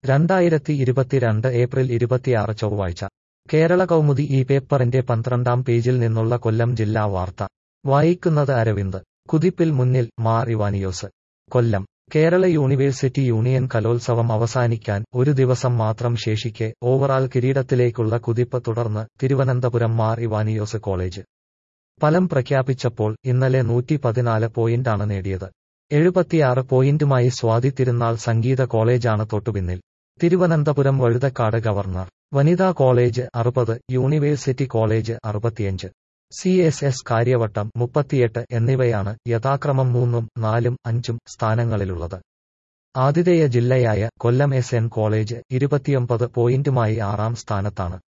രണ്ടായിരത്തി ഇരുപത്തിരണ്ട് ഏപ്രിൽ ഇരുപത്തിയാറ് ചൊവ്വാഴ്ച കേരള കൗമുദി ഈ പേപ്പറിന്റെ പന്ത്രണ്ടാം പേജിൽ നിന്നുള്ള കൊല്ലം ജില്ലാ വാർത്ത വായിക്കുന്നത് അരവിന്ദ് കുതിപ്പിൽ മുന്നിൽ മാർ ഇവാനിയോസ് കൊല്ലം കേരള യൂണിവേഴ്സിറ്റി യൂണിയൻ കലോത്സവം അവസാനിക്കാൻ ഒരു ദിവസം മാത്രം ശേഷിക്കെ ഓവറാൾ കിരീടത്തിലേക്കുള്ള കുതിപ്പ് തുടർന്ന് തിരുവനന്തപുരം മാർ ഇവാനിയോസ് കോളേജ് ഫലം പ്രഖ്യാപിച്ചപ്പോൾ ഇന്നലെ നൂറ്റി പതിനാല് പോയിന്റാണ് നേടിയത് എഴുപത്തിയാറ് പോയിന്റുമായി സ്വാതി തിരുനാൾ സംഗീത കോളേജാണ് തൊട്ടുപിന്നിൽ തിരുവനന്തപുരം വഴുതക്കാട് ഗവർണർ വനിതാ കോളേജ് അറുപത് യൂണിവേഴ്സിറ്റി കോളേജ് അറുപത്തിയഞ്ച് സി എസ് എസ് കാര്യവട്ടം മുപ്പത്തിയെട്ട് എന്നിവയാണ് യഥാക്രമം മൂന്നും നാലും അഞ്ചും സ്ഥാനങ്ങളിലുള്ളത് ആതിഥേയ ജില്ലയായ കൊല്ലം എസ് എൻ കോളേജ് ഇരുപത്തിയൊമ്പത് പോയിന്റുമായി ആറാം സ്ഥാനത്താണ്